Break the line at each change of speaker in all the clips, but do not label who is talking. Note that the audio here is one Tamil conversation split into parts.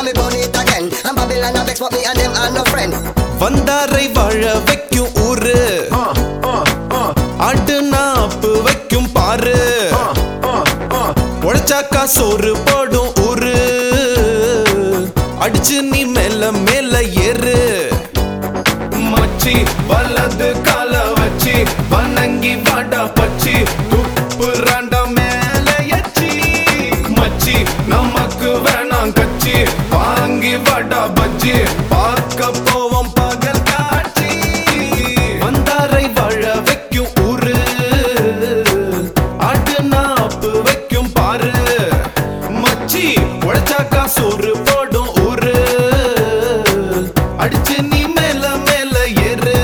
and me burn it again. And Babylon a vex, but me and them are no friend.
வந்தாரை வாழ வைக்கும் ஊரு ஆட்டு நாப்பு வைக்கும் பாரு உழைச்சாக்கா சோறு போடும் ஊரு அடிச்சு நீ மேல மேல ஏறு மச்சி வலது கால வச்சு வணங்கி வாடா பச்சி துப்புறாண்ட மேல எச்சி மச்சி நமக்கு வேணாம் கச்சி வாங்கி வாடா பச்சி பார்க்க போவோம் பகல் காட்சி வந்தாரை வாழ வைக்கும் ஊரு ஆட்டு நாப்பு வைக்கும் பாரு மச்சி உழைச்சாக்கா சோறு போடும் ஊரு அடிச்சு நீ மேல மேல ஏறு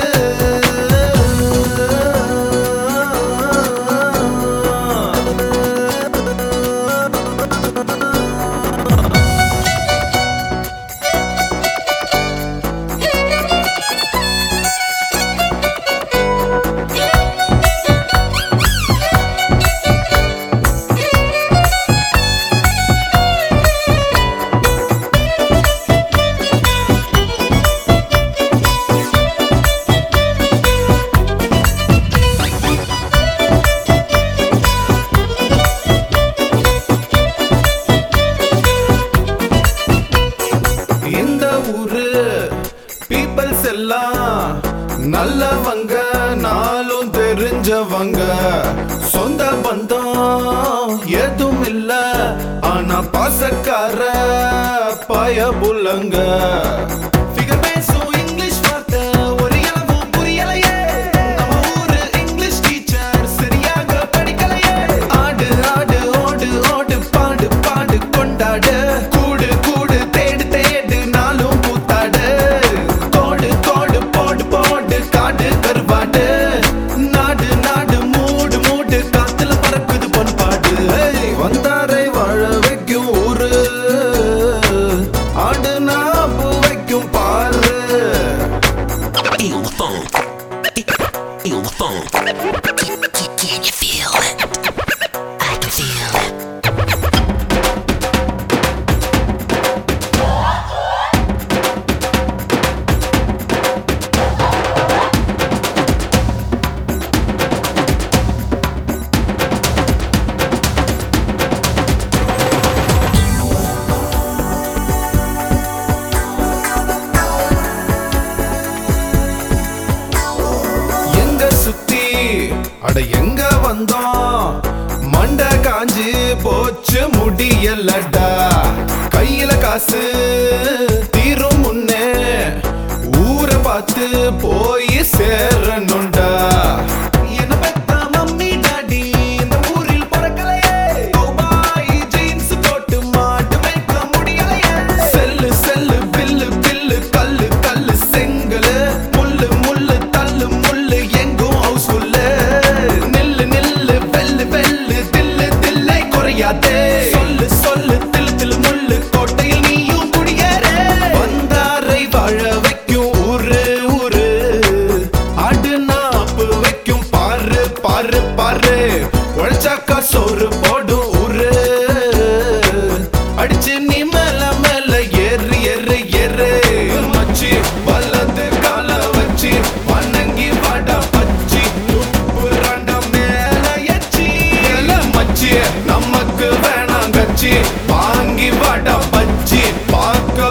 இந்த ஊரு பீப்பிள்ஸ் எல்லாம் நல்லவங்க நாளும் தெரிஞ்சவங்க சொந்த பந்தம் எதுவும் இல்ல ஆனா பாசக்கார பயபுலங்க Figure பேசும் இங்கிலீஷ் வார்த்தை ஒரு இளவும் புரியலையே நம்ம ஊரு இங்கிலீஷ் டீச்சர் சரியாக படிக்கலையே ஆடு ஆடு ஓடு ஓடு பாடு பாடு கொண்டாடு கூடு கூடு தேடு தேடு நாளும் கூத்தாடு கோடு கோடு போடு போடு காடு கருவாடு நாடு நாடு மூடு மூடு காத்துல பறக்குது பொன்பாடு ஏய், வந்தாரை வாழ வைக்கும் ஊரு ஆடு நாப்பு வைக்கும் பாரு
Feel the funk. Feel the funk. Can you feel it? I can feel it.
எங்க சுத்தி அட எங்க வந்தோம் மண்ட காஞ்சு போச்சு முடியலடா கையில காசு தீரும் முன்னே ஊரை பார்த்து போய் சேரணும்டா என்ன பெத்த மம்மி டாடி இந்த ஊரில் பிறக்கலையே கௌபாய் ஜீன்ஸ் போட்டு மாட்டு வைக்க முடியலையே செல்லு செல்லு பில்லு பில்லு கல்லு கல்லு செங்கலு முள்ளு முள்ளு தள்ளு முள்ளு எங்கும் ஹவுஸ் ஃபுல்லு நில்லு நில்லு வெல்லு வெல்லு தில்லு தில்லை குறையாதே சொல்லு சொல்லு தில்லு தில்லு முள்ளு கோட்டையில் நீயும் குடியேறு வந்தாரை வாழ வைக்கும் ஊரு ஊரு ஆடு நாப்பு வைக்கும் பாரு பாரு பாரு உழைச்சாக்கா சோறு போடும் ஊரு அடிச்சு நீ மேல மேல ஏறு ஏறு ஏறு மச்சி வலது கால வச்சு வணங்கி வாடா பச்சி துப்புறாண்ட மேல எச்சி ஏல மச்சி நமக்கு வேணாம் கச்சி வாங்கி வாடா பச்சி பார்க்க